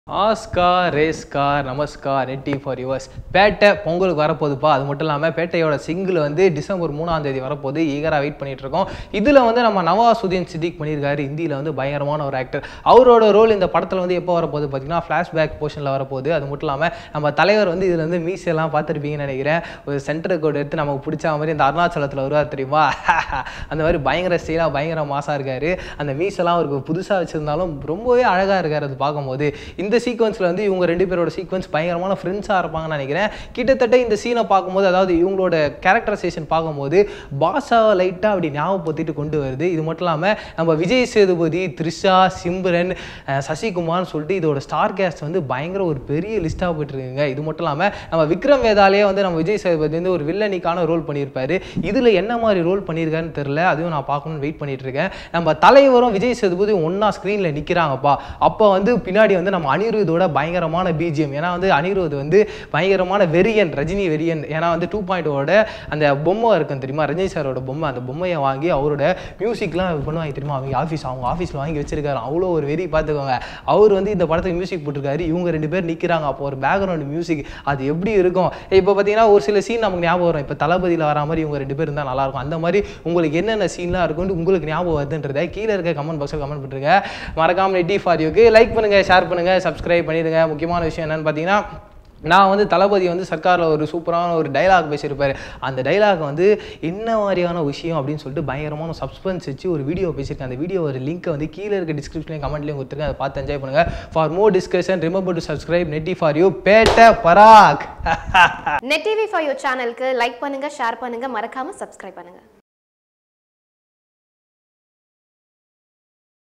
Oscar ரேஸ்கார் நமஸ்கார் நெட்டி for yours பேட்டை பொங்கலுக்கு வரப்போகுதுப்பா அது மட்டும் இல்லாமல் பேட்டையோட சிங்கிள் வந்து டிசம்பர் மூணாம் தேதி வரப்போகுது ஈகராக வெயிட் பண்ணிட்டு இருக்கோம் இதில் வந்து நம்ம நவாசுதீன் சித்திக் பண்ணியிருக்காரு இந்தியில் வந்து பயங்கரமான ஒரு ஆக்டர் அவரோட ரோல் இந்த படத்தில் வந்து எப்போ வரப்போகுது பார்த்தீங்கன்னா ஃப்ளாஷ்பேக் போர்ஷனில் வரப்போகுது அது மட்டும் இல்லாமல் நம்ம தலைவர் வந்து இதில் வந்து மீசெல்லாம் பார்த்துருப்பீங்கன்னு நினைக்கிறேன் ஒரு சென்டர் கோட் எடுத்து நமக்கு பிடிச்ச மாதிரி இந்த அருணாச்சலத்தில் வருவார் தெரியுமா அந்த மாதிரி பயங்கர ஸ்டைலாக பயங்கர மாசாக இருக்காரு அந்த மீசெல்லாம் அவருக்கு புதுசாக வச்சுருந்தாலும் ரொம்பவே அழகாக இருக்கார் அது பார்க்கும்போது இந்த சீக்வன்ஸில் வந்து இவங்க ரெண்டு பேரோட சீக்வன்ஸ் பயங்கரமான ஃப்ரெண்ட்ஸாக இருப்பாங்கன்னு நினைக்கிறேன் கிட்டத்தட்ட இந்த சீனை பார்க்கும்போது அதாவது இவங்களோட கேரக்டரைசேஷன் பார்க்கும்போது பாஷாவை லைட்டாக அப்படி ஞாபகப்படுத்திட்டு கொண்டு வருது இது மட்டும் இல்லாமல் நம்ம விஜய் சேதுபதி த்ரிஷா சிம்ரன் அஹ் சசிகுமார்னு சொல்லிட்டு இதோட ஸ்டார் கேஸ்ட் வந்து பயங்கர ஒரு பெரிய லிஸ்ட்டாக போயிட்டுருக்குங்க இது மட்டும் இல்லாமல் நம்ம விக்ரம் வேதாலே வந்து நம்ம விஜய் சேதுபதி வந்து ஒரு வில்லனிக்கான ரோல் பண்ணியிருப்பாரு இதில் என்ன மாதிரி ரோல் பண்ணியிருக்காருன்னு தெரில அதுவும் நான் பார்க்கணும்னு வெயிட் பண்ணிட்டு இருக்கேன் நம்ம தலைவரும் விஜய் சேதுபதி ஒன்றா ஸ்க்ரீனில் நிற்கிறாங்கப்பா அப்போ வந்து பின்னாடி வந்து நம்ம அனிருத்தோட பயங்கரமான பிஜிஎம் ஏன்னா வந்து அனிருத் வந்து பயங்கரமான வெறியன் ரஜினி வெறியன் ஏன்னா வந்து டூ பாயிண்டோட அந்த பொம்மை இருக்கும் தெரியுமா ரஜினி சாரோட பொம்மை அந்த பொம்மையை வாங்கி அவரோட மியூசிக்லாம் பண்ணுவாங்க தெரியுமா அவங்க ஆஃபீஸ் அவங்க ஆஃபீஸில் வாங்கி வச்சிருக்காரு அவ்வளோ ஒரு வெறி பார்த்துக்கோங்க அவர் வந்து இந்த படத்துக்கு மியூசிக் போட்டிருக்காரு இவங்க ரெண்டு பேர் நிற்கிறாங்க அப்போ ஒரு பேக்ரவுண்ட் மியூசிக் அது எப்படி இருக்கும் இப்போ பார்த்தீங்கன்னா ஒரு சில சீன் நமக்கு ஞாபகம் வரும் இப்போ தளபதியில் வர மாதிரி இவங்க ரெண்டு பேர் இருந்தால் நல்லாயிருக்கும் அந்த மாதிரி உங்களுக்கு என்னென்ன சீன்லாம் இருக்கும்னு உங்களுக்கு ஞாபகம் வருதுன்றதை கீழே இருக்க கமெண்ட் பாக்ஸில் கமெண்ட் பண்ணுறேங்க மறக்காம நெட்டி ஃபார் யூக்கு லைக் பண்ணுங்கள் ஷேர் பண்ணுங்கள் சப்ஸ்கிரைப் பண்ணிடுங்க முக்கியமான விஷயம் என்னன்னு பார்த்தீங்கன்னா நான் வந்து தளபதி வந்து சர்க்காரில் ஒரு சூப்பரான ஒரு டைலாக் பேசியிருப்பாரு அந்த டைலாக் வந்து என்ன மாதிரியான விஷயம் அப்படின்னு சொல்லிட்டு பயங்கரமான சஸ்பென்ஸ் வச்சு ஒரு வீடியோ பேசியிருக்கேன் அந்த வீடியோ ஒரு லிங்க்கை வந்து கீழே இருக்க டிஸ்கிரிப்ஷன்லையும் கமெண்ட்லையும் கொடுத்துருக்கேன் அதை பார்த்து என்ஜாய் பண்ணுங்கள் for more discussion remember to subscribe Net TV for you Petta Paraak Net TV for you சேனலுக்கு லைக் பண்ணுங்க ஷேர் பண்ணுங்க மறக்காம சப்ஸ்கிரைப் பண்ணுங்க